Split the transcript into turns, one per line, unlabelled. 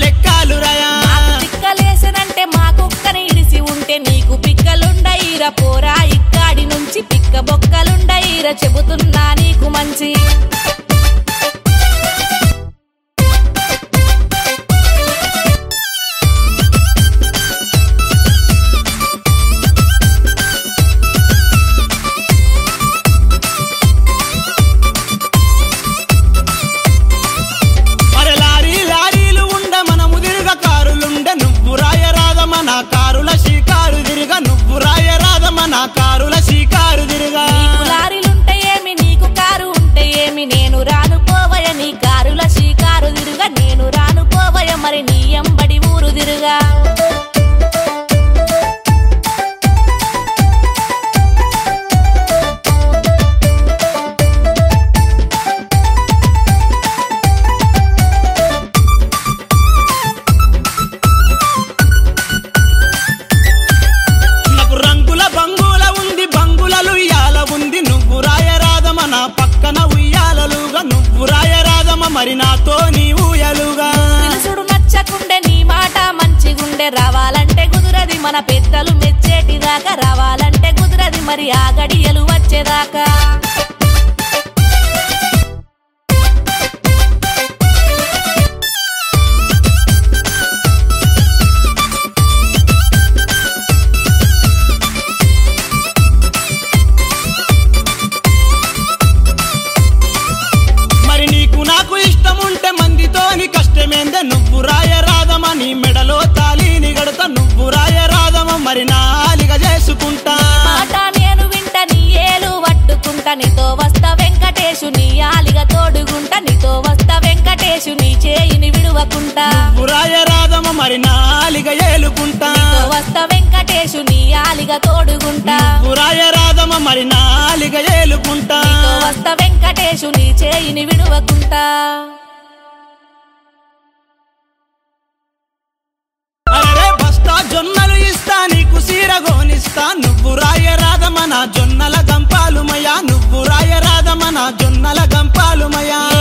లెక్కలు రాయా
నాకు పిక్కలేసనంటే మా కుక్కని ఇడిసి ఉంటే నీకు పిక్కలుండయిరా పోరా ఇక్కడి నుంచి పిక్క బొక్కలుండయిరా చెబుతున్నా నీకు మంచి
అరే లారీ లారీలు ఉండ మనము తిరుగ కారులుండే నువ్వు రాయరాదమ నా కారుల షికారు తిరుగ నువ్వు రాయరాదమ నా కారుల షికారు తిరుగా
నీకు లారీలుంటే ఏమి నీకు కారు ఉంటే ఏమి నేను రాను పోవయ నీ కారుల షీకారు తిరుగా నేను రాను పోవయ మరి నీ ఎంబడి ఊరు తిరుగా
నాకు రంగుల బంగుల ఉంది బంగులలు ఉయ్యాల ఉంది నువ్వు రాయరాదమ నా పక్కన ఉయ్యాలలుగా నువ్వు రాయరాదమ మరి నాతో నీ ఊయలుగా
పిలుసుడు నచ్చకుండే నీ మాట మంచిగుండే రావాలంటే కుదురది మన పెద్దలు మెచ్చేటిదాకా రావాలంటే కుదురది మరి ఆ గడియలు వచ్చేదాకా
మరి నీకు నాకు ఇష్టం ఉంటే మందితోని కష్టమేందే నువ్వు రాయరాదమ నీ మెడలో తాళిని గడత నువ్వు రాయరాదమ మరి నాలిగా చేసుకుంటా
మాట నేను వింట నీ ఏలు పట్టుకుంటా నీతో వస్తా వెంకటేశు నీ ఆలిగా తోడుగుంటా నీతో వస్తా వెంకటేశు నీ చేయిని విడువకుంటా
నువ్వు రాయరాదమ మరి నాలిగా ఏలుకుంటా
నీతో వస్తా వెంకటేశు నీ ఆలిగా తోడుగుంటా
నువ్వు రాయరాదమ మరి నాలిగా ఏలుకుంటా
నీతో వస్తా వెంకటేశు నీ చేయిని విడువకుంటా
అరే బస్తా జొన్నలు ఇస్తా నీకు సీరగోనిస్తా నువ్వు రాయరాదమ నా జొన్నల గంపాలుమయ్యా నువ్వు రాయరాదమ నా జొన్నల గంపాలుమయ్యా